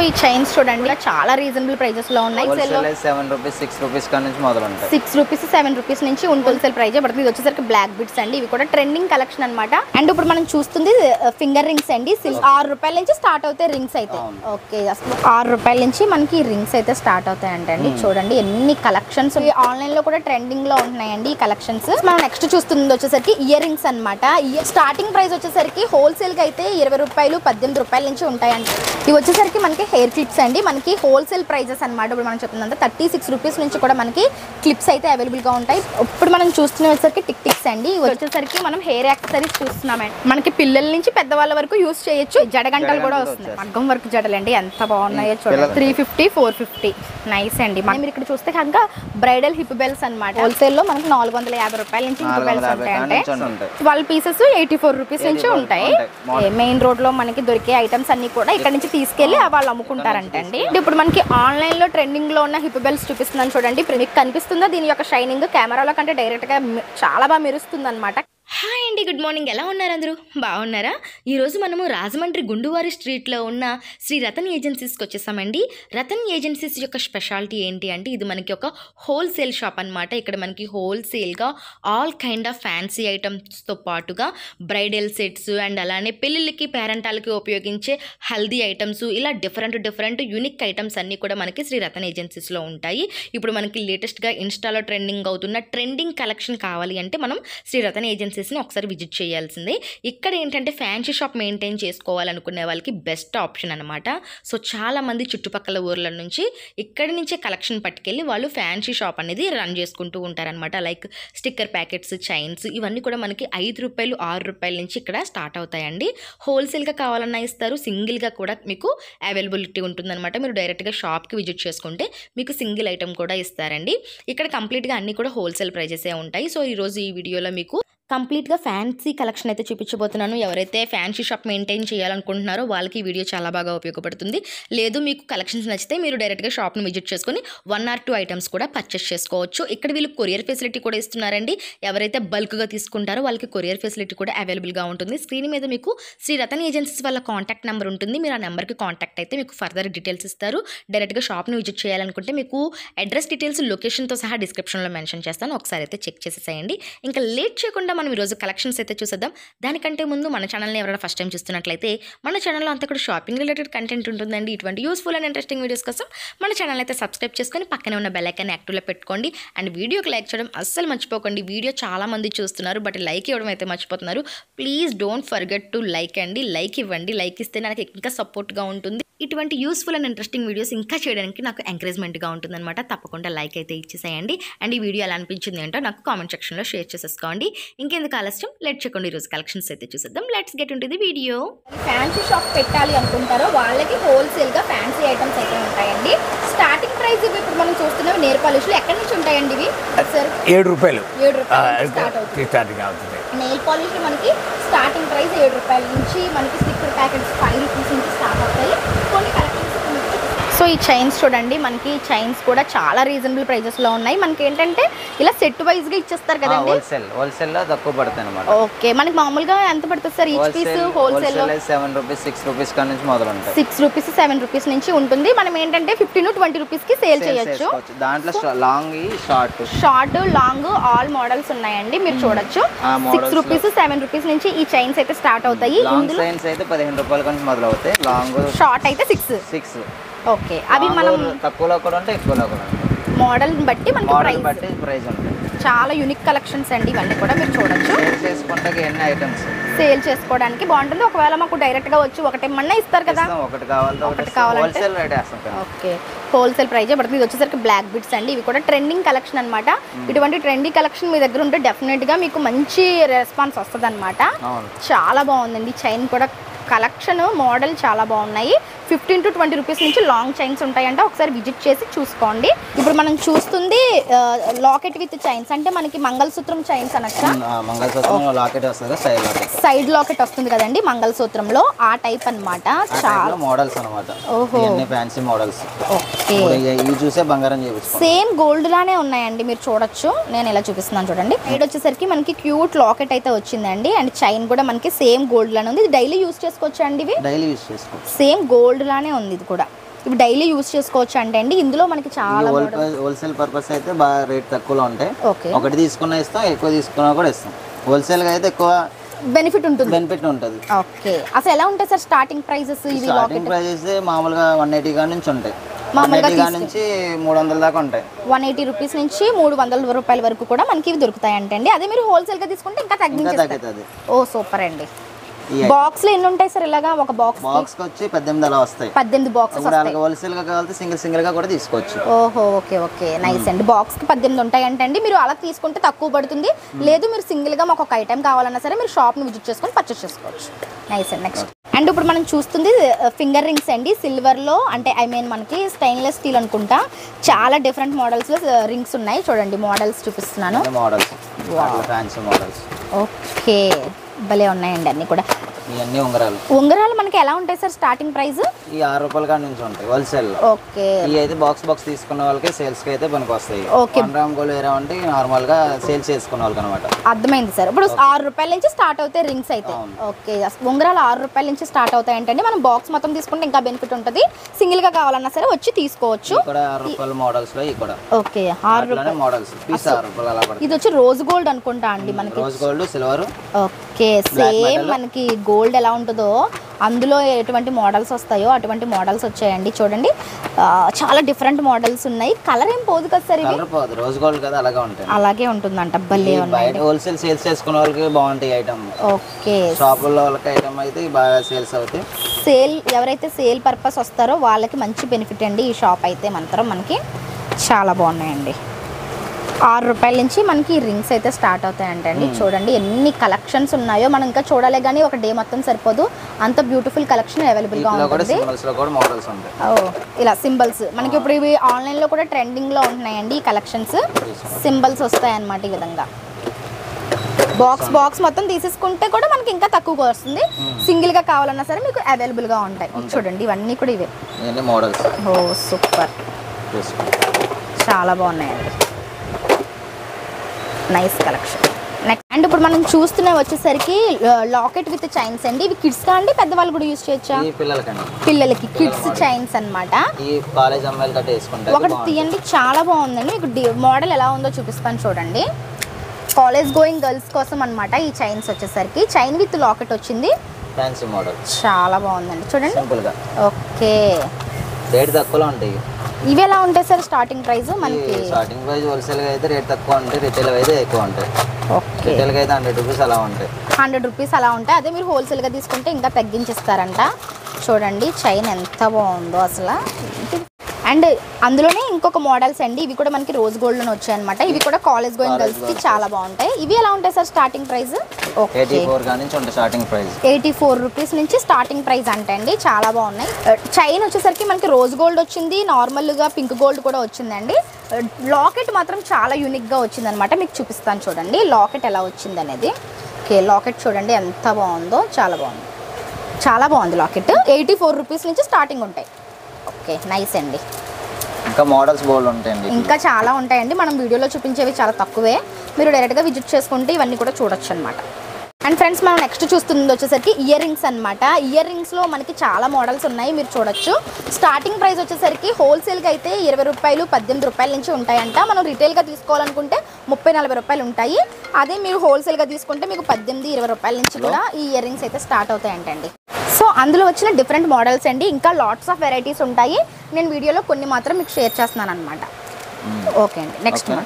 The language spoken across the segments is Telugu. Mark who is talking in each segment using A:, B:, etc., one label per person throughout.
A: ఈ చైన్స్ చూడండి ఇలా చాలా రీజనబుల్ ప్రైజెస్ లో ఉన్నాయి sell
B: wholesale seven rupees six rupees కాడ నుంచి మొదలు ఉంటాయి
A: సిక్స్ రూపీస్ సెవెన్ రూపీస్ నుంచి హోల్సేల్ ప్రైజ్ పడుతుంది ఇది వచ్చేసరికి బ్లాక్ బిట్స్ అండి ఇవి కూడా ట్రెండింగ్ కలెక్షన్ అన్నమాట అండ్ ఇప్పుడు మనం చూస్తుంది ఫింగర్ రింగ్స్ అండి సిల్- ఆరు రూపాయల నుంచి స్టార్ట్ అవుతాయి రింగ్స్ అయితే
B: అవును.
A: ఓకే అసలు ఆరు రూపాయల నుంచి మనకి రింగ్స్ అయితే స్టార్ట్ అవుతాయి అండి చూడండి ఎన్ని కలెక్షన్స్ ఆన్లైన్ లో కూడా ట్రెండింగ్ లో ఉంటున్నాయండి ఈ కలెక్షన్స్ మనం నెక్స్ట్ చూస్తుంది వచ్చేసరికి ఇయర్ రింగ్స్ అనమాట స్టార్టింగ్ ప్రైస్ వచ్చేసరికి హోల్సేల్ కి అయితే ఇరవై రూపాయలు పద్దెనిమిది రూపాయల నుంచి ఉంటాయండి ఇవి వచ్చేసరికి మనకి హెయిర్ క్లిప్స్ అండి మనకి హోల్సేల్ ప్రైజెస్ అన్నమాట ఇప్పుడు మనం చెప్తుందంటే థర్టీ సిక్స్ రూపీస్ నుంచి కూడా మనకి క్లిప్స్ అయితే అవైలబుల్ గా ఉంటాయి ఇప్పుడు మనం చూస్తున్న వచ్చేసరికి టిక్ టిక్స్ అండి ఇవి వచ్చేసరికి మనం హెయిర్ యాక్సెసరీస్ చూస్తున్నామండి మనకి పిల్లల నుంచి పెద్దవాళ్ళ వరకు యూస్ చేయొచ్చు జడగంటలు కూడా
B: జడగంటలు
A: వస్తున్నాయి
B: వచ్చేస్తాయి.
A: మగ్గం వర్క్ జడలండి ఎంత బాగున్నాయో చూడండి
B: పిల్లలు-
A: three fifty four fifty nice అండి మనం మీరు ఇక్కడ చూస్తే కనుక బ్రైడల్ హిప్ బెల్స్ అనమాట హోల్సేల్ లో మనకి నాలుగు వందల యాభై రూపాయల నుంచి హిప్
B: నాలుగు
A: బెల్స్
B: వందల యాభై
A: ఉంటాయంటే
B: కాడ నుంచి ఉంటాయి
A: twelve pieces eighty four rupees నుంచి
B: 84
A: ఉంటాయి
B: ఉంటాయి.
A: మెయిన్ రోడ్ లో మనకి దొరికే ఐటమ్స్ అన్ని కూడా ఇక్కడ నుంచి తీసుకెళ్లి వాళ్ళు అమ్ముకుంటారంట అండి ఇప్పుడు మనకి ఆన్లైన్ లో ట్రెండింగ్ లో ఉన్న హిప్ బెల్స్ చూపిస్తున్నాను చూడండి ఇప్పుడు మీకు కనిపిస్తుందా దీని యొక్క షైనింగ్ కెమెరాలో కంటే డైరెక్ట్ గా మి- చాలా బాగా మెరుస్తుంది అనమాట
C: హాయ్ అండి గుడ్ మార్నింగ్ ఎలా ఉన్నారు అందరూ బాగున్నారా ఈరోజు మనము రాజమండ్రి గుండువారి స్ట్రీట్లో ఉన్న శ్రీ రతన్ ఏజెన్సీస్కి వచ్చేసామండి రతన్ ఏజెన్సీస్ యొక్క స్పెషాలిటీ ఏంటి అంటే ఇది మనకి ఒక హోల్సేల్ షాప్ అన్నమాట ఇక్కడ మనకి హోల్సేల్గా ఆల్ కైండ్ ఆఫ్ ఫ్యాన్సీ ఐటమ్స్తో పాటుగా బ్రైడల్ సెట్స్ అండ్ అలానే పెళ్ళిళ్ళకి పేరెంటాలకి ఉపయోగించే హల్దీ ఐటమ్స్ ఇలా డిఫరెంట్ డిఫరెంట్ యూనిక్ ఐటమ్స్ అన్నీ కూడా మనకి శ్రీ రతన్ ఏజెన్సీస్లో ఉంటాయి ఇప్పుడు మనకి లేటెస్ట్గా ఇన్స్టాలో ట్రెండింగ్ అవుతున్న ట్రెండింగ్ కలెక్షన్ కావాలి అంటే మనం శ్రీ రతన్ ఏజెన్సీస్ని ఒకసారి విజిట్ చేయాల్సిందే ఇక్కడ ఏంటంటే ఫ్యాన్సీ షాప్ మెయింటైన్ చేసుకోవాలనుకునే వాళ్ళకి బెస్ట్ ఆప్షన్ అనమాట సో చాలా మంది చుట్టుపక్కల ఊర్ల నుంచి ఇక్కడి నుంచే కలెక్షన్ పట్టుకెళ్ళి వాళ్ళు ఫ్యాన్సీ షాప్ అనేది రన్ చేసుకుంటూ ఉంటారనమాట లైక్ స్టిక్కర్ ప్యాకెట్స్ చైన్స్ ఇవన్నీ కూడా మనకి ఐదు రూపాయలు ఆరు రూపాయల నుంచి ఇక్కడ స్టార్ట్ అవుతాయండి హోల్సేల్గా కావాలన్నా ఇస్తారు సింగిల్గా కూడా మీకు అవైలబిలిటీ ఉంటుందన్నమాట మీరు డైరెక్ట్గా షాప్కి విజిట్ చేసుకుంటే మీకు సింగిల్ ఐటమ్ కూడా ఇస్తారండి ఇక్కడ కంప్లీట్గా అన్నీ కూడా హోల్సేల్ ప్రైజెసే ఉంటాయి సో ఈరోజు ఈ వీడియోలో మీకు కంప్లీట్గా ఫ్యాన్సీ కలెక్షన్ అయితే చూపించబోతున్నాను ఎవరైతే ఫ్యాన్సీ షాప్ మెయింటైన్ చేయాలనుకుంటున్నారో వాళ్ళకి ఈ వీడియో చాలా బాగా ఉపయోగపడుతుంది లేదు మీకు కలెక్షన్స్ నచ్చితే మీరు డైరెక్ట్గా షాప్ని విజిట్ చేసుకొని వన్ ఆర్ టూ ఐటమ్స్ కూడా పర్చేస్ చేసుకోవచ్చు ఇక్కడ వీళ్ళు కొరియర్ ఫెసిలిటీ కూడా ఇస్తున్నారండి ఎవరైతే బల్క్గా తీసుకుంటారో వాళ్ళకి కొరియర్ ఫెసిలిటీ కూడా అవైలబుల్గా ఉంటుంది స్క్రీన్ మీద మీకు శ్రీ రతన్ ఏజెన్సీస్ వాళ్ళ కాంటాక్ట్ నెంబర్ ఉంటుంది మీరు ఆ నెంబర్కి కాంటాక్ట్ అయితే మీకు ఫర్దర్ డీటెయిల్స్ ఇస్తారు డైరెక్ట్గా షాప్ని విజిట్ చేయాలనుకుంటే మీకు అడ్రస్ డీటెయిల్స్ లొకేషన్తో సహా డిస్క్రిప్షన్లో మెన్షన్ చేస్తాను ఒకసారి అయితే చెక్ చేసేసేయండి ఇంకా లేట్ చేయకుండా మనం ఈరోజు కలెక్షన్స్ అయితే చూసేద్దాం దానికంటే ముందు మన ఛానల్ని ఎవరైనా ఫస్ట్ టైం చూస్తున్నట్లయితే మన ఛానల్లో అంతా కూడా షాపింగ్ రిలేటెడ్ కంటెంట్ ఉంటుందండి ఇటువంటి యూస్ఫుల్ అండ్ ఇంట్రెస్టింగ్ వీడియోస్ కోసం మన ఛానల్ అయితే సబ్స్క్రైబ్ చేసుకొని పక్కనే ఉన్న బెల్ ఐకాన్ యాక్టివ్లో పెట్టుకోండి అండ్ వీడియోకి లైక్ చేయడం అస్సలు మర్చిపోకండి వీడియో చాలా మంది చూస్తున్నారు బట్ లైక్ ఇవ్వడం అయితే మర్చిపోతున్నారు please don't forget to like అండి లైక్ ఇవ్వండి లైక్ ఇస్తే నాకు ఇంకా సపోర్ట్గా ఉంటుంది ఇటువంటి యూస్ఫుల్ అండ్ ఇంట్రెస్టింగ్ వీడియోస్ ఇంకా చేయడానికి నాకు ఎంకరేజ్మెంట్గా ఉంటుందన్నమాట తప్పకుండా లైక్ అయితే ఇచ్చేసేయండి అండ్ ఈ వీడియో ఎలా అనిపించింది ఏంటో నాకు కామెంట్ సెక్షన్లో షేర్ చేసేసుకోండి ఇంకెందుకు ఆలస్యం లెట్ చేయకుండా ఈరోజు కలెక్షన్స్ అయితే చూసేద్దాం లెట్స్ గెట్ ఉంటుంది వీడియో
A: ఫ్యాన్సీ షాప్ పెట్టాలి అనుకుంటారో వాళ్ళకి హోల్సేల్ గా ఫ్యాన్సీ ఐటమ్స్ అయితే ఉంటాయండి స్టార్టింగ్ ప్రైస్ ఇవి ఇప్పుడు మనం చూస్తున్నవి నేర్ పాలిష్లు ఎక్కడి నుంచి ఉంటాయండి ఇవి సార్
D: ఏడు రూపాయలు
A: ఏడు రూపాయల నుంచి స్టార్ట్ అవుతుంది
D: స్టార్టింగ్ అవుతుంది
A: నెయిల్ పాలిష్ మనకి స్టార్టింగ్ ప్రైస్ ఏడు రూపాయల నుంచి మనకి స్టిక్కర్ ప్యాకెట్స్ ఫైవ్ రూపీస్ నుంచి స్టార్ట్ అవుతాయి కొన్ని కలెక్షన్స్ సో ఈ చైన్స్ చూడండి మనకి చైన్స్ కూడా చాలా రీజనబుల్ ప్రైజెస్ లో ఉన్నాయి మనకి ఏంటంటే ఇలా సెట్ వైజ్ గా ఇచ్చేస్తారు కదండి
B: హోల్సేల్ హోల్సేల్ లో తక్కువ పడతాయి అనమాట
A: ఓకే మనకి మామూలుగా ఎంత పడుతుంది సార్ ఈచ్ పీస్ హోల్సేల్ లో
B: సెవెన్ రూపీస్ సిక్స్ రూపీస్ కాడ నుంచి మొదలు ఉంటాయి
A: సిక్స్ రూపీస్ సెవెన్ రూపీస్ నుంచి ఉంటుంది మనం ఏంటంటే ఫిఫ్టీన్ ట్వంటీ రూపీస్ కి సేల్
B: Sale
A: చేయొచ్చు
B: చేసుకోవచ్చు. దాంట్లో long short
A: short long all models ఉన్నాయండి మీరు చూడొచ్చు
B: ఆ models
A: సిక్స్
B: లో-
A: రూపీస్ సెవెన్ రూపీస్ నుంచి ఈ చైన్స్ అయితే స్టార్ట్ అవుతాయి
B: లాంగ్
A: ఇందులో
B: సైన్స్ అయితే పదిహేను రూపాయల నుంచి మొదలు అవుతాయి లాంగ్
A: షార్ట్ అయితే సిక్స్
B: సిక్స్
A: ఓకే అవి మనం
B: తక్కువలో కూడా ఉంటాయి ఎక్కువలో కూడా ఉంటాయి
A: మోడల్ బట్టి మనకి
B: మోడల్
A: ప్రైస్
B: బట్టి ప్రైస్ ఉంటాయి
A: చాలా యూనిక్ కలెక్షన్స్ అండి ఇవన్నీ కూడా మీరు చూడొచ్చు
B: సేల్ చేసుకుంటే ఎన్ని ఐటమ్స్
A: సేల్ చేసుకోవడానికి బాగుంటుంది ఒకవేళ మాకు డైరెక్ట్ గా వచ్చి ఒకటి ఏమన్నా ఇస్తారు కదా
B: ఇస్తాం ఒకటి కావాలంటే
A: ఒకటి
B: ఒకటి
A: కావాలంటే?
B: హోల్సేల్ రేట్ వేస్తాం
A: ఓకే హోల్సేల్ ప్రైజే పడుతుంది ఇది వచ్చేసరికి బ్లాక్ బిట్స్ అండి ఇవి కూడా ట్రెండింగ్ కలెక్షన్ అనమాట ఇటువంటి ట్రెండింగ్ కలెక్షన్ మీ దగ్గర ఉంటే డెఫినెట్ గా మీకు మంచి రెస్పాన్స్ వస్తుంది
B: అవును
A: చాలా బాగుందండి చైన్ కూడా కలెక్షన్ మోడల్ చాలా బాగున్నాయి ఫిఫ్టీన్ టు ట్వంటీ రూపీస్ నుంచి లాంగ్ చైన్స్ ఉంటాయంటే ఒకసారి విజిట్ చేసి చూసుకోండి ఇప్పుడు మనం చూస్తుంది లాకెట్ విత్ చైన్స్ అంటే మనకి మంగళసూత్రం చైన్స్ అనొచ్చా
B: ఆ, మంగళసూత్రం లాకెట్ వస్తుంది సైడ్ లాకెట్
A: సైడ్ లాకెట్ వస్తుంది కదండి మంగళసూత్రంలో ఆ టైప్ అన్నమాట
B: ఆ
A: చాలా
B: టైప్ లో మోడల్స్ అనమాట
A: ఓహో.
B: ఇవన్నీ ఫ్యాన్సీ మోడల్స్
A: ఓకే
B: ఇప్పుడు ఇవి- ఇవి చూసే బంగారం చేయించుకో
A: సేమ్ గోల్డ్ లానే ఉన్నాయండి మీరు చూడొచ్చు నేను ఇలా చూపిస్తున్నాను చూడండి సైడ్ వచ్చేసరికి మనకి క్యూట్ లాకెట్ అయితే వచ్చిందండి అండ్ చైన్ కూడా మనకి సేమ్ గోల్డ్ లానే ఉంది ఇది డైలీ యూస్ చేసుకోవచ్చా అండి ఇవి
B: డైలీ యూస్ చేసుకో
A: సేమ్ గోల్డ్ లానే ఉంది ఇది కూడా ఇవి డైలీ యూస్ చేసుకోవచ్చు అంటే అండి ఇందులో మనకి చాలా మోడల్
B: హోల్సేల్ పర్పస్ అయితే బాగా రేట్ తక్కువలో ఉంటాయి
A: ఓకే
B: ఒకటి తీసుకున్నా ఇస్తాం ఎక్కువ తీసుకున్నా కూడా ఇస్తాం హోల్సేల్గా అయితే ఎక్కువ
A: బెనిఫిట్ ఉంటుంది
B: బెనిఫిట్ ఉంటుంది
A: ఓకే అసలు ఎలా ఉంటాయి సార్ స్టార్టింగ్ ప్రైజెస్ ఇవి
B: స్టార్టింగ్
A: లాకెట్
B: ప్రైజెస్ మామూలుగా వన్ ఎయిటీ కాడ నుంచి ఉంటాయి వన్
A: మామూలుగా
B: ఎయిటీ కాడ నుంచి మూడు వందల దాకా ఉంటాయి
A: వన్ ఎయిటీ రూపీస్ నుంచి మూడు వందల రూపాయల వరకు కూడా మనకి ఇవి దొరుకుతాయి అంటే అండి అదే మీరు హోల్సేల్ గా తీసుకుంటే ఇంకా
B: ఇంకా
A: తగ్గించేస్తారు
B: తగ్గుతుంది
A: ఓ సూపర్ అండి
B: ఈ
A: బాక్స్ లో ఎన్ని ఉంటాయి సార్ ఇలాగా ఒక బాక్స్
B: బాక్స్కి వచ్చి పద్దెనిమిది అలా వస్తాయి
A: పద్దెనిమిది బాక్సెస్
B: ఇప్పుడు అలాగే హోల్సేల్గా కావాలంటే సింగిల్ సింగిల్గా కూడా తీసుకోవచ్చు
A: ఓహో ఓకే ఓకే నైస్ అండి బాక్స్ కి పద్దెనిమిది ఉంటాయి అంటే అండి మీరు అలా తీసుకుంటే తక్కువ పడుతుంది లేదు మీరు సింగిల్ గా మాకు ఒక ఐటెం కావాలన్నా సరే మీరు షాప్ ని విజిట్ చేసుకొని పర్చేస్ చేసుకోవచ్చు నైస్ అండి నెక్స్ట్ అండ్ ఇప్పుడు మనం చూస్తుంది ఫింగర్ రింగ్స్ అండి సిల్వర్ లో అంటే ఐ మీన్ మనకి స్టెయిన్లెస్ స్టీల్ అనుకుంటా చాలా డిఫరెంట్ మోడల్స్ లో రింగ్స్ ఉన్నాయి చూడండి మోడల్స్ చూపిస్తున్నాను
B: మోడల్స్ ఫ్యాన్సీ మోడల్స్
A: ఓకే భలే ఉన్నాయండి అన్ని కూడా
B: ఇవన్నీ ఉంగరాలు
A: ఉంగరాలు మనకి ఎలా ఉంటాయి సార్ స్టార్టింగ్ ప్రైస్
B: ఈ ఆరు రూపాయల కాడ నుంచి ఉంటాయి హోల్సేల్
A: ఓకే
B: ఇవి అయితే బాక్స్ బాక్స్ తీసుకున్న వాళ్ళకి సేల్స్ కి అయితే పనికి వస్తాయి
A: Okay.
B: వన్ గ్రామ్ గోల్డ్ వేరే అంటే నార్మల్ గా సేల్స్ చేసుకున్న వాళ్ళకి అనమాట
A: అర్థమైంది సార్ ఇప్పుడు ఆరు రూపాయల నుంచి స్టార్ట్ అవుతాయి రింగ్స్ అయితే
B: అవును.
A: ఓకే ఉంగరాలు ఆరు రూపాయల నుంచి స్టార్ట్ అవుతాయి అంటే మనం బాక్స్ మొత్తం తీసుకుంటే ఇంకా బెనిఫిట్ ఉంటుంది సింగిల్ గా కావాలన్నా సరే వచ్చి తీసుకోవచ్చు
B: ఇక్కడ ఆరు రూపాయల మోడల్స్ లో ఇవి కూడా
A: ఓకే ఆరు రూపాయలు
B: అట్లానే మోడల్స్ పీస్ ఆరు రూపాయలు అలా పడుతుంది
A: ఇది వచ్చి రోజ్ గోల్డ్ అనుకుంటా అండి మనకి
B: rose gold silver
A: okay same మనకి గోల్డ్ ఎలా ఉంటుందో అందులో ఎటువంటి మోడల్స్ వస్తాయో అటువంటి మోడల్స్ వచ్చాయండి చూడండి ఆ, చాలా డిఫరెంట్ మోడల్స్ ఉన్నాయి కలర్ ఏం పోదు కదా సార్ ఇవి
B: కలర్ పోదు రోజ్ గోల్డ్ కదా అలాగే ఉంటాయి
A: అలాగే ఉంటుందంట భలే
B: ఈ
A: ఉన్నాయి
B: బయట హోల్సేల్ సేల్స్ చేసుకున్న వాళ్ళకి బాగుంటాయి ఐటమ్
A: ఓకే
B: షాపుల్లో వాళ్ళకి ఐటమ్ అయితే ఇవి బాగా సేల్స్ అవుతాయి
A: సేల్ ఎవరైతే సేల్ పర్పస్ వస్తారో వాళ్ళకి మంచి బెనిఫిట్ అండి ఈ షాప్ అయితే మాత్రం మనకి చాలా బాగున్నాయండి ఆరు రూపాయల నుంచి మనకి రింగ్స్ అయితే స్టార్ట్ అవుతాయంట అండి చూడండి ఎన్ని కలెక్షన్స్ ఉన్నాయో మనం ఇంకా చూడాలి కానీ ఒక డే మొత్తం సరిపోదు అంత బ్యూటిఫుల్ కలెక్షన్ అవైలబుల్గా
B: వీటిలో కూడా
A: ఉంటుంది
B: సింబల్స్ లో కూడా మోడల్స్ ఉంటాయి
A: ఓ ఇలా సింబల్స్ మనకి ఇప్పుడు ఇవి ఆన్లైన్లో కూడా ట్రెండింగ్లో ఉంటున్నాయండి ఈ కలెక్షన్స్ సింబల్స్ వస్తాయి అన్నమాట ఈ విధంగా బాక్స్ బాక్స్ మొత్తం తీసేసుకుంటే కూడా మనకి ఇంకా తక్కువగా వస్తుంది సింగిల్ గా కావాలన్నా సరే మీకు అవైలబుల్ గా ఉంటాయి చూడండి ఇవన్నీ కూడా ఇవే
B: ఇవన్నీ మోడల్స్
A: ఓ సూపర్ చాలా బాగున్నాయండి నైస్ కలెక్షన్ నెక్స్ట్ అండ్ ఇప్పుడు మనం చూస్తున్నవి వచ్చేసరికి లాకెట్ విత్ చైన్స్ అండి ఇవి కిడ్స్ కా అండి పెద్దవాళ్ళు కూడా యూస్ చేయొచ్చా
B: ఈ పిల్లలకండి
A: పిల్లలకి కిడ్స్ చైన్స్ అన్నమాట
B: ఈ కాలేజ్ అమ్మాయిలు కట్ట వేసుకుంటారు
A: ఒకటి తీయండి చాలా బాగుందండి మీకు మోడల్ ఎలా ఉందో చూపిస్తాను చూడండి కాలేజ్ గోయింగ్ గర్ల్స్ కోసం అన్నమాట ఈ చైన్స్ వచ్చేసరికి చైన్ విత్ లాకెట్ వచ్చింది
B: ఫ్యాన్సీ మోడల్
A: చాలా బాగుందండి చూడండి
B: సింపుల్ గా
A: ఓకే
B: రేట్ తక్కువలో ఉంటాయి
A: ఇవి ఎలా ఉంటాయి సార్ స్టార్టింగ్ ప్రైస్ మనకి
B: స్టార్టింగ్ ప్రైస్ హోల్సేల్ గా అయితే రేట్ తక్కువ ఉంటాయి రిటైల్ అయితే ఎక్కువ ఉంటాయి
A: ఓకే
B: రిటైల్ గా అయితే హండ్రెడ్ రూపీస్ అలా ఉంటాయి
A: హండ్రెడ్ రూపీస్ అలా ఉంటాయి అదే మీరు హోల్సేల్గా తీసుకుంటే ఇంకా తగ్గించిస్తారంట చూడండి చైన్ ఎంత బాగుందో అసలు అండ్ అందులోనే ఇంకొక మోడల్స్ అండి ఇవి కూడా మనకి రోజ్ గోల్డ్లోనే వచ్చాయి అనమాట ఇవి కూడా కాలేజ్ గోయింగ్
B: College
A: గర్ల్స్కి చాలా బాగుంటాయి ఇవి ఎలా ఉంటాయి sir starting price okay
B: eighty four గా నుంచి ఉంటాయి starting price
A: eighty four rupees నుంచి స్టార్టింగ్ ప్రైస్ అంటే అండి చాలా బాగున్నాయి చైన్ వచ్చేసరికి మనకి రోజ్ గోల్డ్ వచ్చింది నార్మల్గా పింక్ గోల్డ్ కూడా వచ్చిందండి లాకెట్ మాత్రం చాలా యూనిక్గా వచ్చిందనమాట మీకు చూపిస్తాను చూడండి లాకెట్ ఎలా వచ్చింది అనేది ఓకే లాకెట్ చూడండి ఎంత బాగుందో చాలా బాగుంది చాలా బాగుంది లాకెట్ ఎయిటీ ఫోర్ రూపీస్ నుంచి స్టార్టింగ్ ఉంటాయి ఓకే నైస్ అండి
B: ఇంకా మోడల్స్ బోల్డ్ ఉంటాయండి
A: ఇంకా చాలా ఉంటాయండి మనం వీడియోలో చూపించేవి చాలా తక్కువే మీరు డైరెక్ట్గా విజిట్ చేసుకుంటే ఇవన్నీ కూడా చూడొచ్చు అనమాట అండ్ ఫ్రెండ్స్ మనం నెక్స్ట్ చూస్తుంది వచ్చేసరికి ఇయర్ రింగ్స్ అనమాట ఇయర్ రింగ్స్లో మనకి చాలా మోడల్స్ ఉన్నాయి మీరు చూడొచ్చు స్టార్టింగ్ ప్రైస్ వచ్చేసరికి హోల్సేల్గా అయితే ఇరవై రూపాయలు పద్దెనిమిది రూపాయల నుంచి ఉంటాయంట మనం రిటైల్గా తీసుకోవాలనుకుంటే ముప్పై నలభై రూపాయలు ఉంటాయి అదే మీరు హోల్సేల్గా తీసుకుంటే మీకు పద్దెనిమిది ఇరవై రూపాయల నుంచి కూడా ఈ ఇయర్ రింగ్స్ అయితే స్టార్ట్ అవుతాయంటండి సో అందులో వచ్చిన డిఫరెంట్ మోడల్స్ అండి ఇంకా లాట్స్ ఆఫ్ వెరైటీస్ ఉంటాయి నేను వీడియోలో కొన్ని మాత్రం మీకు షేర్ చేస్తున్నాను అనమాట ఓకే అండి నెక్స్ట్
B: Okay.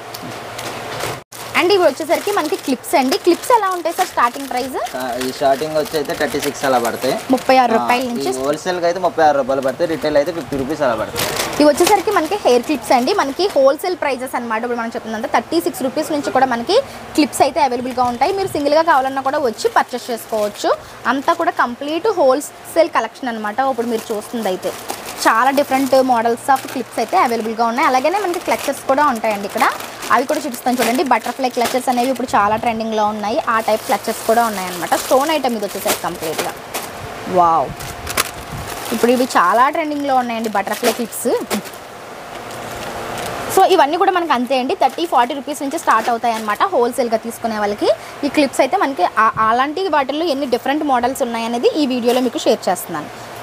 A: అండ్ ఇవి వచ్చేసరికి మనకి క్లిప్స్ అండి క్లిప్స్ ఎలా ఉంటాయి సార్ స్టార్టింగ్ ప్రైస్
B: ఈ స్టార్టింగ్ వచ్చి అయితే థర్టీ సిక్స్ అలా పడతాయి
A: ముప్పై ఆరు రూపాయల నుంచి
B: హోల్సేల్ గా అయితే ముప్పై ఆరు రూపాయలు పడతాయి రిటైల్ అయితే ఫిఫ్టీ రూపీస్ అలా పడతాయి
A: ఇవి వచ్చేసరికి మనకి హెయిర్ క్లిప్స్ అండి మనకి హోల్సేల్ ప్రైజెస్ అనమాట ఇప్పుడు మనం చెప్తుందంటే థర్టీ సిక్స్ రూపీస్ నుంచి కూడా మనకి క్లిప్స్ అయితే అవైలబుల్గా ఉంటాయి మీరు సింగిల్గా కావాలన్నా కూడా వచ్చి పర్చేస్ చేసుకోవచ్చు అంతా కూడా కంప్లీట్ హోల్సేల్ కలెక్షన్ అనమాట ఇప్పుడు మీరు చూస్తుంది అయితే చాలా డిఫరెంట్ మోడల్స్ ఆఫ్ క్లిప్స్ అయితే అవైలబుల్గా ఉన్నాయి అలాగనే మనకి క్లచెస్ కూడా ఉంటాయండి ఇక్కడ అవి కూడా చూపిస్తాను చూడండి బటర్ఫ్లై క్లచెస్ అనేవి ఇప్పుడు చాలా ట్రెండింగ్లో ఉన్నాయి ఆ టైప్ క్లచెస్ కూడా ఉన్నాయన్నమాట స్టోన్ ఐటమ్ ఇది వచ్చేసరికి కంప్లీట్గా వావ్ ఇప్పుడు ఇవి చాలా ట్రెండింగ్లో ఉన్నాయండి బటర్ఫ్లై క్లిప్స్ సో ఇవన్నీ కూడా మనకి అంతే అండి థర్టీ ఫార్టీ రూపీస్ నుంచి స్టార్ట్ అవుతాయి అనమాట హోల్సేల్గా తీసుకునే వాళ్ళకి ఈ క్లిప్స్ అయితే మనకి ఆ- అలాంటి వాటిల్లో ఎన్ని డిఫరెంట్ మోడల్స్ ఉన్నాయనేది ఈ వీడియోలో మీకు షేర్ చేస్తున్నాను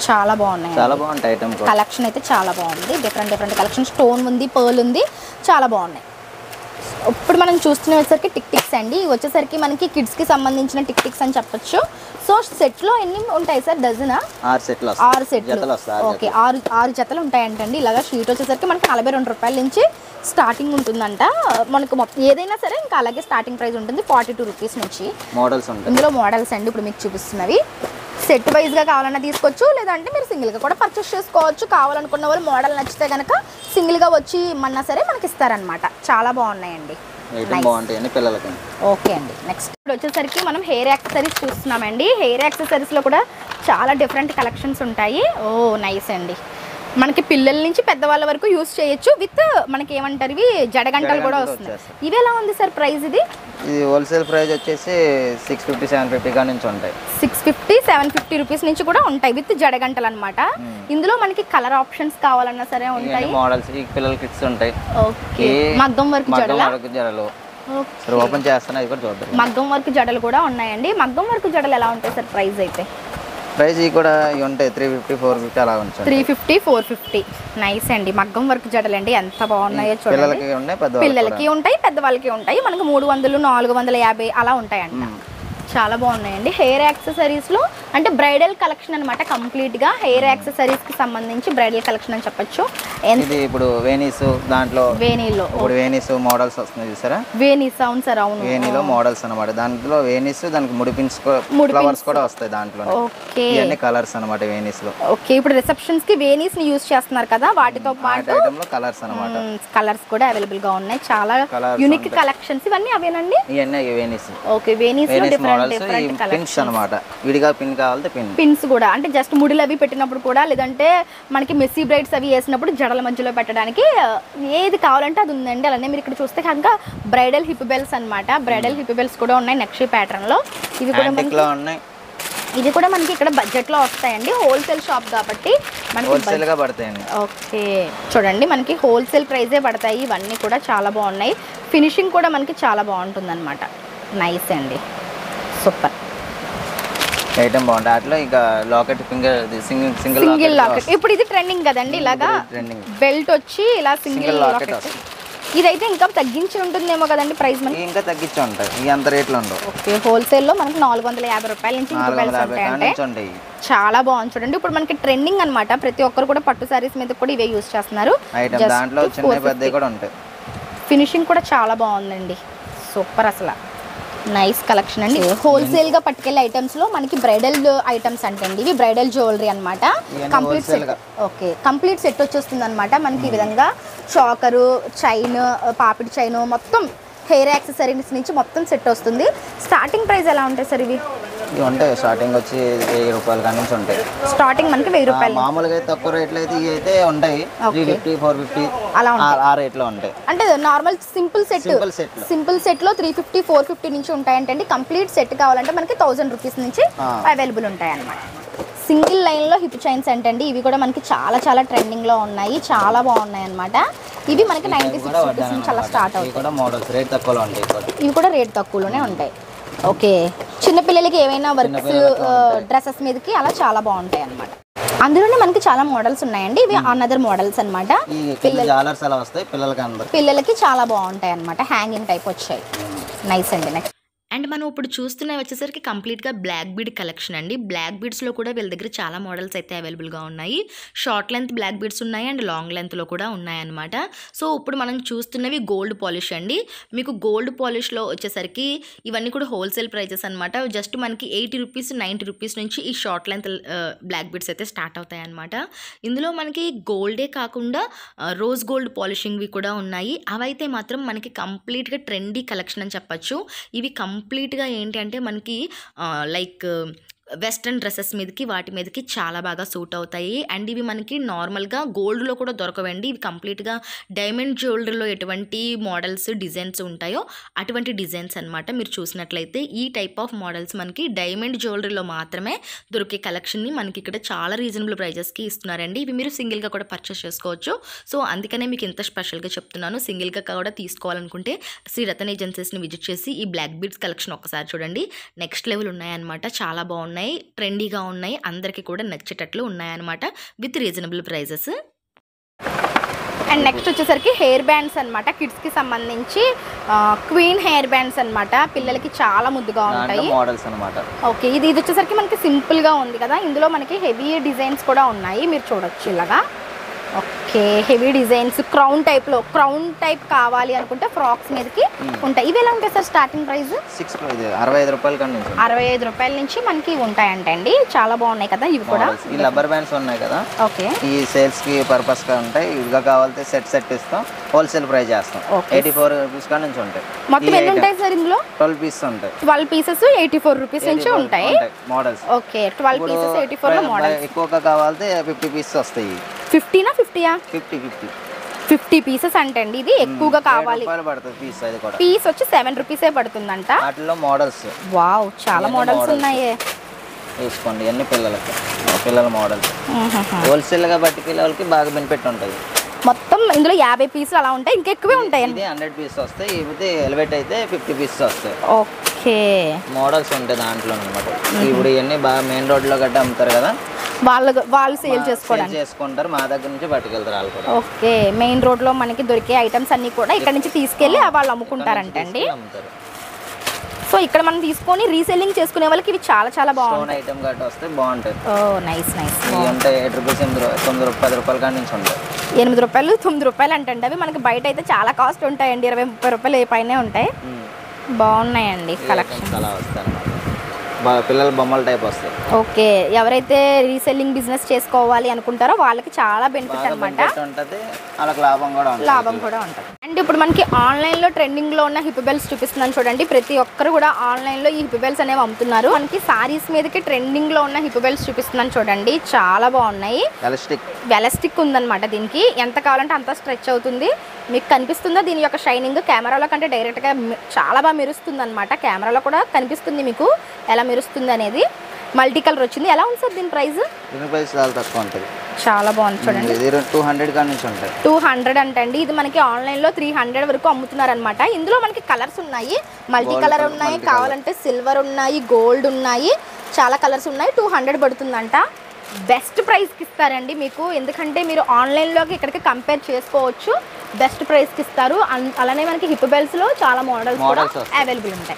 A: చాలా బాగున్నాయి
B: చాలా బాగుంటాయి ఐటమ్ కూడా
A: కలెక్షన్ అయితే చాలా బాగుంది డిఫరెంట్ డిఫరెంట్ కలెక్షన్ స్టోన్ ఉంది పర్ల్ ఉంది చాలా బాగున్నాయి ఇప్పుడు మనం చూస్తున్న వచ్చేసరికి టిక్ టిక్స్ అండి ఇవి వచ్చేసరికి మనకి కిడ్స్కి సంబంధించిన టిక్ టిక్స్ అని చెప్పొచ్చు సో సెట్లో ఎన్ని ఉంటాయి సార్ డజనా
B: ఆరు సెట్లు
A: ఆరు
B: వస్తాయి జతలు
A: సెట్లు
B: వస్తాయి ఆరు
A: ఓకే ఆరు ఆరు జతలు ఉంటాయంటండి ఇలాగా షీట్ వచ్చేసరికి మనకి నలభై రెండు రూపాయల నుంచి స్టార్టింగ్ ఉంటుందంట మనకు మొత్తం ఏదైనా సరే ఇంకా అలాగే స్టార్టింగ్ ప్రైస్ ఉంటుంది ఫార్టీ టూ రూపీస్ నుంచి
B: మోడల్స్ ఉంటాయి
A: ఇందులో మోడల్స్ అండి ఇప్పుడు మీకు చూపిస్తున్నవి సెట్ వైజ్గా కావాలన్నా తీసుకోవచ్చు లేదంటే మీరు సింగిల్గా కూడా పర్చేస్ చేసుకోవచ్చు కావాలనుకున్న వాళ్ళు మోడల్ నచ్చితే కనుక సింగిల్గా వచ్చి ఇమ్మన్నా సరే మనకి ఇస్తారనమాట చాలా బాగున్నాయండి
B: ఐటమ్ బాగుంటాయి అన్ని పిల్లలకి
A: ఓకే అండి నెక్స్ట్ ఇప్పుడు వచ్చేసరికి మనం హెయిర్ యాక్సెసరీస్ చూస్తున్నామండి హెయిర్ యాక్సెసరీస్లో కూడా చాలా డిఫరెంట్ కలెక్షన్స్ ఉంటాయి ఓ నైస్ అండి మనకి పిల్లల నుంచి పెద్దవాళ్ళ వరకు యూస్ చేయొచ్చు విత్ మనకి ఏమంటారు ఇవి జడగంటలు కూడా
B: జడగంటలు
A: వస్తున్నాయి
B: వచ్చేస్తాయి.
A: ఇవి ఎలా ఉంది సార్ ప్రైస్ ఇది
B: ఇది హోల్సేల్ ప్రైస్ వచ్చేసి సిక్స్ ఫిఫ్టీ సెవెన్ ఫిఫ్టీ కాడ నుంచి ఉంటాయి
A: six fifty seven fifty rupees నుంచి కూడా ఉంటాయి విత్ జడగంటలు అనమాట ఇందులో మనకి కలర్ ఆప్షన్స్ కావాలన్నా సరే ఉంటాయి
B: ఇవన్నీ మోడల్స్ ఈ పిల్లల కిట్స్ ఉంటాయి
A: ఓకే
B: ఈ
A: మగ్గం వర్క్
B: మగ్గం
A: జడల
B: వరకు జడలు
A: ఓకే.
B: సరే ఓపెన్ చేస్తాను అది కూడా చూద్దాం
A: మగ్గం వర్క్ జడలు కూడా ఉన్నాయండి మగ్గం వర్క్ జడలు ఎలా ఉంటాయి సార్ ప్రైస్ అయితే
B: ప్రైస్ ఇవి కూడా ఇవి ఉంటాయి త్రీ ఫిఫ్టీ ఫోర్ ఫిఫ్టీ అలా ఉంచండి
A: three fifty four fifty nice అండి మగ్గం వర్క్ జడలు అండి ఎంత బాగున్నాయో చూడండి
B: పిల్లలకి ఉన్నాయి పెద్దవాళ్ళకి
A: పిల్లలకి ఉంటాయి పెద్దవాళ్ళకి ఉంటాయి మనకు మూడు వందలు నాలుగు వందల యాభై అలా ఉంటాయంట చాలా బాగున్నాయండి హెయిర్ యాక్సెసరీస్లో అంటే బ్రైడల్ కలెక్షన్ అనమాట కంప్లీట్గా హెయిర్ యాక్సెసరీస్కి సంబంధించి బ్రైడల్ కలెక్షన్ అని చెప్పొచ్చు ఎంత
B: ఇది ఇప్పుడు వేనీస్ దాంట్లో
A: వేణీలో
B: ఇప్పుడు వేనీస్ మోడల్స్ వస్తున్నాయి చూసారా
A: వేణీ సౌండ్ సార్ అవును
B: వేణీలో మోడల్స్ అన్నమాట దాంట్లో వేనీస్ దానికి ముడిపిన్స్
A: ముడి
B: ఫ్లవర్స్ కూడా వస్తాయి దాంట్లో
A: ఓకే
B: ఇవన్నీ కలర్స్ అన్నమాట వేనీస్ లో
A: ఓకే ఇప్పుడు రిసెప్షన్స్ కి వేనీస్ ని యూస్ చేస్తున్నారు కదా వాటితో
B: ఆ
A: పాటు
B: ఐటమ్ లో కలర్స్ అన్నమాట
A: కలర్స్ కూడా అవైలబుల్ గా ఉన్నాయి చాలా
B: Colours
A: యూనిక్
B: ఉంటాయి.
A: కలెక్షన్స్ ఇవన్నీ అవేనండి
B: ఇవన్నీ వేనీస్
A: ఓకే వేనీస్ లో
B: వేనీస్
A: డిఫరెంట్
B: మోడల్స్ ఈ
A: డిఫరెంట్
B: పిన్స్
A: కలెక్షన్
B: అన్నమాట విడిగా పిన్ కావాలంటే పిన్
A: పిన్స్ కూడా అంటే జస్ట్ ముడిలు అవి పెట్టినప్పుడు కూడా లేదంటే మనకి మెస్సీ బ్రైడ్స్ అవి వేసినప్పుడు జడల మధ్యలో పెట్టడానికి ఆ, ఏది కావాలంటే అది ఉందండి అలానే మీరు ఇక్కడ చూస్తే కనుక బ్రైడల్ హిప్ బెల్స్ అన్నమాట బ్రైడల్ హిప్ బెల్స్ కూడా ఉన్నాయి నక్షి ప్యాటర్న్ లో ఇవి కూడా
B: యాంటిక్
A: మనకి
B: లో ఉన్నాయి
A: ఇది కూడా మనకి ఇక్కడ బడ్జెట్ లో వస్తాయండి హోల్సేల్ షాప్ కాబట్టి మనకి
B: హోల్సేల్ గా పడతాయండి
A: ఓకే చూడండి మనకి హోల్సేల్ ప్రైజే పడతాయి ఇవన్నీ కూడా చాలా బాగున్నాయి ఫినిషింగ్ కూడా మనకి చాలా బాగుంటుంది అనమాట నైస్ అండి సూపర్
B: ఐటమ్ బాగుంటాయి వాటిలో ఇంకా locket finger single single
A: single locket ఇప్పుడు ఇది ట్రెండింగ్ కదండి ఇలాగా
B: ట్రెండింగ్
A: బెల్ట్ వచ్చి ఇలా సింగిల్
B: సింగిల్ లాకెట్
A: లాకెట్
B: వస్తుంది
A: ఇదైతే ఇంకా తగ్గించి ఉంటుందేమో కదండి ప్రైస్ మనకి
B: ఇవి ఇంకా తగ్గించి ఉంటాయి ఇవి అంత రేట్లు ఉండవు
A: ఓకే హోల్సేల్లో మనకి నాలుగు వందల యాభై రూపాయల నుంచి
B: నాలుగు
A: రూపాయలు
B: వందల యాభై కాడ
A: ఉంటాయంటే
B: నుంచి ఉంటాయి
A: చాలా బాగుంది చూడండి ఇప్పుడు మనకి ట్రెండింగ్ అన్నమాట ప్రతి ఒక్కరు కూడా పట్టు సారీస్ మీద కూడా ఇవే యూస్ చేస్తున్నారు
B: ఐటమ్
A: Just
B: దాంట్లో చిన్న
A: 450.
B: పెద్దవి కూడా ఉంటాయి
A: ఫినిషింగ్ కూడా చాలా బాగుందండి సూపర్ అసలు నైస్ కలెక్షన్ అండి హోల్సేల్ గా పట్టుకెళ్ళే ఐటమ్స్ లో మనకి బ్రైడల్ ఐటమ్స్ అంటండి ఇవి బ్రైడల్ జ్యువెలరీ అనమాట
B: ఇవన్నీ
A: కంప్లీట్
B: wholesale
A: సెట్
B: గా.
A: ఓకే కంప్లీట్ సెట్ వచ్చేస్తుంది అనమాట మనకి ఈ విధంగా చాకరు చైన్ పాపిడి చైన్ మొత్తం హెయిర్ యాక్సెసరీస్ నుంచి మొత్తం సెట్ వస్తుంది స్టార్టింగ్ ప్రైస్ ఎలా ఉంటాయి సార్ ఇవి
B: ఇవి ఉంటాయి స్టార్టింగ్ వచ్చి వెయ్యి రూపాయల కాడ నుంచి ఉంటాయి
A: స్టార్టింగ్ మనకి వెయ్యి
B: ఆ,
A: రూపాయలు
B: మామూలుగా అయితే తక్కువ రేట్లు అయితే ఇవి అయితే ఉంటాయి three
A: Okay.
B: Fifty four fifty
A: అలా ఉంటాయి
B: ఆ రేట్లో ఉంటాయి
A: అంటే normal simple set
B: Simple set లో.
A: సింపుల్ సెట్ లో త్రీ ఫిఫ్టీ ఫోర్ ఫిఫ్టీ నుంచి ఉంటాయంటే కంప్లీట్ సెట్ కావాలంటే మనకి థౌసండ్ రూపీస్ నుంచి
B: ఆ.
A: అవైలబుల్ ఉంటాయి అన్నమాట సింగిల్ లైన్ లో హిప్ చైన్స్ అంటండి ఇవి కూడా మనకి చాలా చాలా ట్రెండింగ్ లో ఉన్నాయి చాలా బాగున్నాయి అన్నమాట ఇవి మనకి నైన్టీ
B: ఇవి కూడా
A: సిక్స్ రూపీస్ నుంచి అలా
B: వడ్డానం
A: స్టార్ట్
B: ఇవి
A: అవుతాయి
B: కూడా మోడల్స్ రేట్ తక్కువలో ఉంటాయి ఇవి కూడా
A: ఇవి కూడా రేట్ తక్కువలోనే ఉంటాయి ఓకే చిన్నపిల్లలకి ఏవైనా వర్క్స్
B: చిన్నపిల్లలకి ఉంటాయి.
A: డ్రెస్సెస్ మీదకి అలా చాలా బాగుంటాయి అన్నమాట అందులోనే మనకి చాలా మోడల్స్ ఉన్నాయండి ఇవి అనదర్ మోడల్స్ అన్నమాట
B: ఈ కింద జాలర్స్ అలా వస్తాయి పిల్లలకి అందరు
A: పిల్లలకి చాలా బాగుంటాయి అన్నమాట హ్యాంగింగ్ టైప్ వచ్చాయి నైస్ అండి నెక్స్ట్
C: అండ్ మనం ఇప్పుడు చూస్తున్నవి వచ్చేసరికి కంప్లీట్గా బ్లాక్ బీడ్ కలెక్షన్ అండి బ్లాక్ బీడ్స్లో కూడా వీళ్ళ దగ్గర చాలా మోడల్స్ అయితే అవైలబుల్గా ఉన్నాయి షార్ట్ లెంత్ బ్లాక్ బీడ్స్ ఉన్నాయి అండ్ లాంగ్ లెంత్లో కూడా ఉన్నాయన్నమాట సో ఇప్పుడు మనం చూస్తున్నవి గోల్డ్ పాలిష్ అండి మీకు గోల్డ్ పాలిష్లో వచ్చేసరికి ఇవన్నీ కూడా హోల్సేల్ ప్రైజెస్ అనమాట జస్ట్ మనకి ఎయిటీ రూపీస్ నైంటీ రూపీస్ నుంచి ఈ షార్ట్ లెంత్ బ్లాక్ బీడ్స్ అయితే స్టార్ట్ అవుతాయి అనమాట ఇందులో మనకి గోల్డే కాకుండా ఆ, రోజ్ గోల్డ్ పాలిషింగ్వి కూడా ఉన్నాయి అవైతే మాత్రం మనకి కంప్లీట్గా ట్రెండీ కలెక్షన్ అని చెప్పచ్చు ఇవి కంప్లీట్గా ఏంటి అంటే మనకి ఆ, లైక్ వెస్ట్రన్ డ్రెస్సెస్ మీదకి వాటి మీదకి చాలా బాగా సూట్ అవుతాయి అండ్ ఇవి మనకి నార్మల్గా గోల్డ్లో కూడా దొరకవండి ఇవి కంప్లీట్గా డైమండ్ జ్యువెలరీలో ఎటువంటి మోడల్స్ డిజైన్స్ ఉంటాయో అటువంటి డిజైన్స్ అన్నమాట మీరు చూసినట్లయితే ఈ టైప్ ఆఫ్ మోడల్స్ మనకి డైమండ్ జ్యువెలరీలో మాత్రమే దొరికే కలెక్షన్ని మనకి ఇక్కడ చాలా రీజనబుల్ ప్రైజెస్కి ఇస్తున్నారండి ఇవి మీరు సింగిల్గా కూడా పర్చేస్ చేసుకోవచ్చు సో అందుకనే మీకు ఇంత స్పెషల్గా చెప్తున్నాను సింగిల్గా కూడా తీసుకోవాలనుకుంటే శ్రీ రతన్ ఏజెన్సీస్ని విజిట్ చేసి ఈ బ్లాక్ బీడ్స్ కలెక్షన్ ఒకసారి చూడండి నెక్స్ట్ లెవెల్ ఉన్నాయన్నమాట చాలా బాగున్నాయి ఉన్నాయి ట్రెండీగా ఉన్నాయి అందరికీ కూడా నచ్చేటట్లు ఉన్నాయన్నమాట with reasonable prices
A: and next వచ్చేసరికి హెయిర్ బ్యాండ్స్ అనమాట కిడ్స్ కి సంబంధించి క్వీన్ హెయిర్ బ్యాండ్స్ అన్నమాట పిల్లలకి చాలా ముద్దుగా
B: దాంట్లో
A: ఉంటాయి
B: మోడల్స్ అనమాట
A: ఓకే ఇది ఇది వచ్చేసరికి మనకి సింపుల్ గా ఉంది కదా ఇందులో మనకి హెవీ డిజైన్స్ కూడా ఉన్నాయి మీరు చూడొచ్చు ఇలాగా okay heavy designs crown type లో క్రౌన్ టైప్ కావాలి అనుకుంటే ఫ్రాక్స్ మీదకి ఉంటాయి ఇవి ఎలా ఉంటాయి సార్ స్టార్టింగ్ ప్రైస్
B: సిక్స్ ఇది అరవై ఐదు రూపాయల కన్నా నుంచి
A: అరవై ఐదు రూపాయల నుంచి మనకి ఉంటాయంటండి చాలా బాగున్నాయి కదా ఇవి కూడా
B: మోడల్స్ ఈ రబ్బర్ బ్యాండ్స్ ఉన్నాయి కదా
A: ఓకే
B: ఈ సేల్స్ కి పర్పస్ గా ఉంటాయి ఇదిగా కావాలంటే సెట్ సెట్ ఇస్తాం హోల్సేల్ ప్రైస్ చేస్తాం
A: Okay.
B: ఎయిటీ ఫోర్ రూపీస్ కా నుంచి ఉంటాయి
A: మొత్తం ఎన్ని ఉంటాయి సార్ ఇందులో
B: ట్వెల్వ్ పీస్ ఉంటాయి
A: twelve pieces eighty four rupees నుంచి ఉంటాయి
B: models
A: okay twelve pieces eighty four లో మోడల్
B: ఎక్కువగా కావాలంటే ఫిఫ్టీ పీసెస్ వస్తాయి
A: ఫిఫ్టీనా ఫిఫ్టీయా
B: ఫిఫ్టీ ఫిఫ్టీ
A: ఫిఫ్టీ పీసెస్ అంటే అండి ఇది ఎక్కువగా కావాలి
B: రూపాయలు పడుతుంది పీస్ అది కూడా
A: పీస్ వచ్చి సెవెన్ రూపీసే పడుతుందంట
B: వాటిలో మోడల్స్
A: వావ్ చాలా
B: ఇవన్నీ
A: మోడల్స్
B: models.
A: ఉన్నాయే
B: తీసుకోండి అన్ని పిల్లలకి పిల్లల మోడల్స్ హోల్సేల్ గా పట్టుకెళ్ళే వాళ్ళకి బాగా బెనిఫిట్ ఉంటుంది
A: మొత్తం ఇందులో యాభై పీసులు అలా ఉంటాయి ఇంకెక్కువే ఉంటాయి
B: ఇది హండ్రెడ్ పీస్ వస్తాయి ఇది ఎలివేట్ అయితే ఫిఫ్టీ పీసెస్ వస్తాయి
A: ఓకే
B: మోడల్స్ ఉంటాయి దాంట్లో అనమాట ఇప్పుడు ఇవన్నీ బాగా మెయిన్ రోడ్ లో గట్ట అమ్ముతారు కదా
A: వాళ్ళు వాళ్ళు సేల్
B: సేల్
A: చేసుకోవడానికి
B: చేసుకుంటారు మా దగ్గర నుంచి పట్టుకెళ్తారు వాళ్ళు కూడా
A: ఓకే మెయిన్ రోడ్ లో మనకి దొరికే ఐటమ్స్ అన్ని కూడా ఇక్కడ నుంచి తీసుకెళ్లి వాళ్ళు అమ్ముకుంటారంటండి
B: తీసుకెళ్ళి అమ్ముతారు
A: సో ఇక్కడ మనం తీసుకొని రీసెల్లింగ్ చేసుకునే వాళ్ళకి ఇవి చాలా చాలా
B: స్టోన్
A: బాగుంటాయి
B: ఐటమ్ గట్ట వస్తే బాగుంటాయి
A: ఓ నైస్ నైస్
B: ఇవి ఉంటాయి ఎయిట్ రూపీస్ ఎనిమిది రూ- తొమ్మిది రూపాయలు పది రూపాయల కాడి నుంచి ఉంటాయి
A: ఎనిమిది రూపాయలు తొమ్మిది రూపాయలు అంటండి అవి మనకి బయట అయితే చాలా కాస్ట్ ఉంటాయండి ఇరవై ముప్పై రూపాయలు ఏ పైనే ఉంటాయి బాగున్నాయండి కలెక్షన్
B: ఐటమ్స్ అలా వస్తాయి అనమాట బాగా పిల్లల బొమ్మల టైప్ వస్తాయి
A: ఓకే ఎవరైతే రీసెల్లింగ్ బిజినెస్ చేసుకోవాలి అనుకుంటారో వాళ్ళకి చాలా బెనిఫిట్
B: బాగా
A: అనమాట
B: బెనిఫిట్ ఉంటుంది వాళ్ళకి లాభం కూడా ఉంటుంది
A: లాభం కూడా ఉంటుంది అండ్ ఇప్పుడు మనకి ఆన్లైన్ లో ట్రెండింగ్ లో ఉన్న హిప్ బెల్స్ చూపిస్తున్నాను చూడండి ప్రతి ఒక్కరు కూడా ఆన్లైన్ లో ఈ హిప్ బెల్స్ అనేవి అమ్ముతున్నారు మనకి సారీస్ మీదకి ట్రెండింగ్ లో ఉన్న హిప్ బెల్స్ చూపిస్తున్నాను చూడండి చాలా బాగున్నాయి
B: ఎలస్టిక్
A: వెలస్టిక్ ఉందన్నమాట దీనికి ఎంత కావాలంటే అంత స్ట్రెచ్ అవుతుంది మీకు కనిపిస్తుందా దీని యొక్క షైనింగ్ కెమెరాలో కంటే డైరెక్ట్గా మి- చాలా బాగా మెరుస్తుంది అనమాట కెమెరాలో కూడా కనిపిస్తుంది మీకు ఎలా మెరుస్తుంది అనేది మల్టీ కలర్ వచ్చింది ఎలా ఉంది సార్ దీని ప్రైస్
B: దీని ప్రైస్ చాలా తక్కువ ఉంటుంది
A: చాలా బాగుంది చూడండి
B: ఇది టూ హండ్రెడ్ కాడి నుంచి ఉంటాయి
A: టూ హండ్రెడ్ అంటండి ఇది మనకి ఆన్లైన్లో త్రీ హండ్రెడ్ వరకు అమ్ముతున్నారనమాట ఇందులో మనకి కలర్స్ ఉన్నాయి మల్టీ
B: Gold
A: కలర్
B: colour,
A: ఉన్నాయి
B: multi colour.
A: కావాలంటే సిల్వర్ ఉన్నాయి గోల్డ్ ఉన్నాయి చాలా కలర్స్ ఉన్నాయి టూ హండ్రెడ్ పడుతుందంట బెస్ట్ ప్రైస్కి ఇస్తారండి మీకు ఎందుకంటే మీరు ఆన్లైన్లోకి ఇక్కడికి కంపేర్ చేసుకోవచ్చు బెస్ట్ ప్రైస్కి ఇస్తారు అన్- అలానే మనకి హిప్ బెల్స్లో చాలా మోడల్స్ కూడా
B: Models వస్తాయి.
A: అవైలబుల్ ఉంటాయి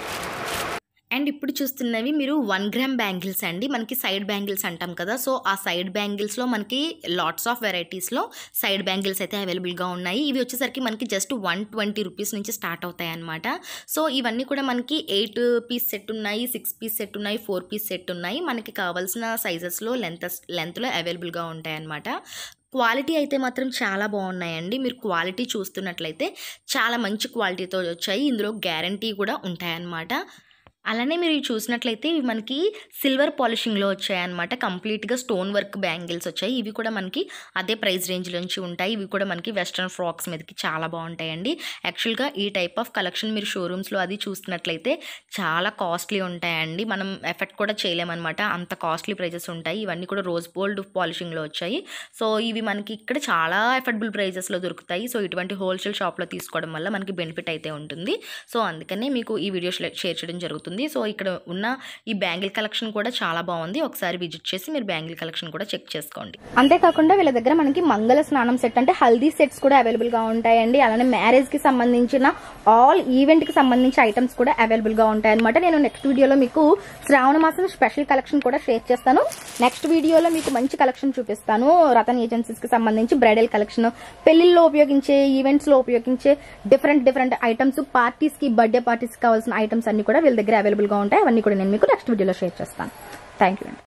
C: అండ్ ఇప్పుడు చూస్తున్నవి మీరు వన్ గ్రామ్ బ్యాంగిల్స్ అండి మనకి సైడ్ బ్యాంగిల్స్ అంటాం కదా సో ఆ సైడ్ బ్యాంగిల్స్లో మనకి లాట్స్ ఆఫ్ వెరైటీస్లో సైడ్ బ్యాంగిల్స్ అయితే అవైలబుల్గా ఉన్నాయి ఇవి వచ్చేసరికి మనకి జస్ట్ వన్ ట్వంటీ రూపీస్ నుంచి స్టార్ట్ అవుతాయి అనమాట సో ఇవన్నీ కూడా మనకి ఎయిట్ పీస్ సెట్ ఉన్నాయి సిక్స్ పీస్ సెట్ ఉన్నాయి ఫోర్ పీస్ సెట్ ఉన్నాయి మనకి కావాల్సిన సైజెస్లో లెంత్ లెంత్లో అవైలబుల్గా ఉంటాయి అనమాట క్వాలిటీ అయితే మాత్రం చాలా బాగున్నాయండి మీరు క్వాలిటీ చూస్తున్నట్లయితే చాలా మంచి క్వాలిటీతో వచ్చాయి ఇందులో గ్యారంటీ కూడా ఉంటాయన్నమాట అలానే మీరు ఇవి చూసినట్లయితే ఇవి మనకి సిల్వర్ పాలిషింగ్లో వచ్చాయన్నమాట కంప్లీట్గా స్టోన్ వర్క్ బ్యాంగిల్స్ వచ్చాయి ఇవి కూడా మనకి అదే ప్రైస్ రేంజ్ నుంచి ఉంటాయి ఇవి కూడా మనకి వెస్ట్రన్ ఫ్రాక్స్ మీదకి చాలా బాగుంటాయండి యాక్చువల్గా ఈ టైప్ ఆఫ్ కలెక్షన్ మీరు షోరూమ్స్లో అది చూస్తున్నట్లయితే చాలా కాస్ట్లీ ఉంటాయండి మనం ఎఫెక్ట్ కూడా చేయలేమన్నమాట అంత కాస్ట్లీ ప్రైజెస్ ఉంటాయి ఇవన్నీ కూడా రోజ్ గోల్డ్ పాలిషింగ్లో వచ్చాయి సో ఇవి మనకి ఇక్కడ చాలా ఎఫర్డబుల్ ప్రైజెస్లో దొరుకుతాయి సో ఇటువంటి హోల్సేల్ షాప్లో తీసుకోవడం వల్ల మనకి బెనిఫిట్ అయితే ఉంటుంది సో అందుకనే మీకు ఈ వీడియో షేర్ చేయడం జరుగుతుంది సో ఇక్కడ ఉన్న ఈ బ్యాంగిల్ కలెక్షన్ కూడా చాలా బాగుంది ఒకసారి విజిట్ చేసి మీరు బ్యాంగిల్ కలెక్షన్ కూడా చెక్ చేసుకోండి
A: అంతేకాకుండా వీళ్ళ దగ్గర మనకి మంగళ స్నానం సెట్ అంటే హల్దీ సెట్స్ కూడా అవైలబుల్ గా ఉంటాయండి అలానే మ్యారేజ్ కి సంబంధించిన ఆల్ ఈవెంట్ కి సంబంధించిన ఐటమ్స్ కూడా అవైలబుల్ గా ఉంటాయి అనమాట నేను నెక్స్ట్ వీడియోలో మీకు శ్రావణ మాసం స్పెషల్ కలెక్షన్ కూడా షేర్ చేస్తాను నెక్స్ట్ వీడియోలో మీకు మంచి కలెక్షన్ చూపిస్తాను రతన్ ఏజెన్సీస్ కి సంబంధించి బ్రైడల్ కలెక్షన్ పెళ్లిల్లో ఉపయోగించే ఈవెంట్స్ లో ఉపయోగించే డిఫరెంట్ డిఫరెంట్ ఐటమ్స్ పార్టీస్ కి బర్త్డే పార్టీస్ కావాల్సిన ఐటమ్స్ అన్ని కూడా వీళ్ళ దగ్గర అవైలబుల్ గా ఉంటాయి అవన్నీ కూడా నేను మీకు నెక్స్ట్ వీడియోలో షేర్ చేస్తాను థ్యాంక్ యూ